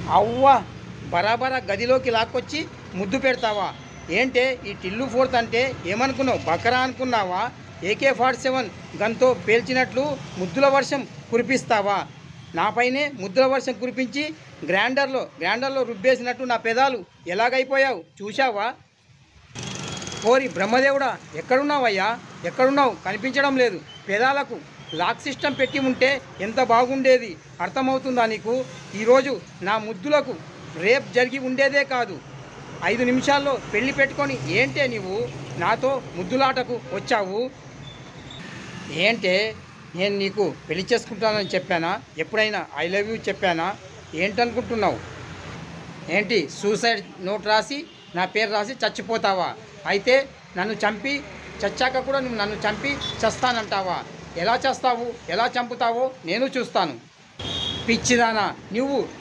అవ్వ బరాబరా గదిలోకి లాక్కొచ్చి ముద్దు పెడతావా ఏంటే ఈ టిల్లు ఫోర్త్ అంటే ఏమనుకున్నావు బకరా అనుకున్నావా ఏకే ఫార్టీ సెవెన్ గన్తో పేల్చినట్లు ముద్దుల వర్షం కురిపిస్తావా నాపైనే ముద్దుల వర్షం కురిపించి గ్రైండర్లో గ్రైండర్లో రుబ్బేసినట్టు నా పెదాలు ఎలాగైపోయావు చూశావా కోరి బ్రహ్మదేవుడా ఎక్కడున్నావయ్యా ఎక్కడున్నావు కనిపించడం లేదు పెదాలకు లాక్ సిస్టమ్ పెట్టి ఉంటే ఎంత బాగుండేది అర్థమవుతుందా నీకు ఈరోజు నా ముద్దులకు రేప్ జరిగి ఉండేదే కాదు ఐదు నిమిషాల్లో పెళ్లి పెట్టుకొని ఏంటే నీవు నాతో ముద్దులాటకు వచ్చావు ఏంటే నేను నీకు పెళ్లి చేసుకుంటానని చెప్పానా ఎప్పుడైనా ఐ లవ్ యూ చెప్పానా ఏంటనుకుంటున్నావు ఏంటి సూసైడ్ నోట్ రాసి నా పేరు రాసి చచ్చిపోతావా అయితే నన్ను చంపి చచ్చాక కూడా నువ్వు నన్ను చంపి చస్తానంటావా ఎలా చేస్తావు ఎలా చంపుతావో నేను చూస్తాను పిచ్చిదానా నువ్వు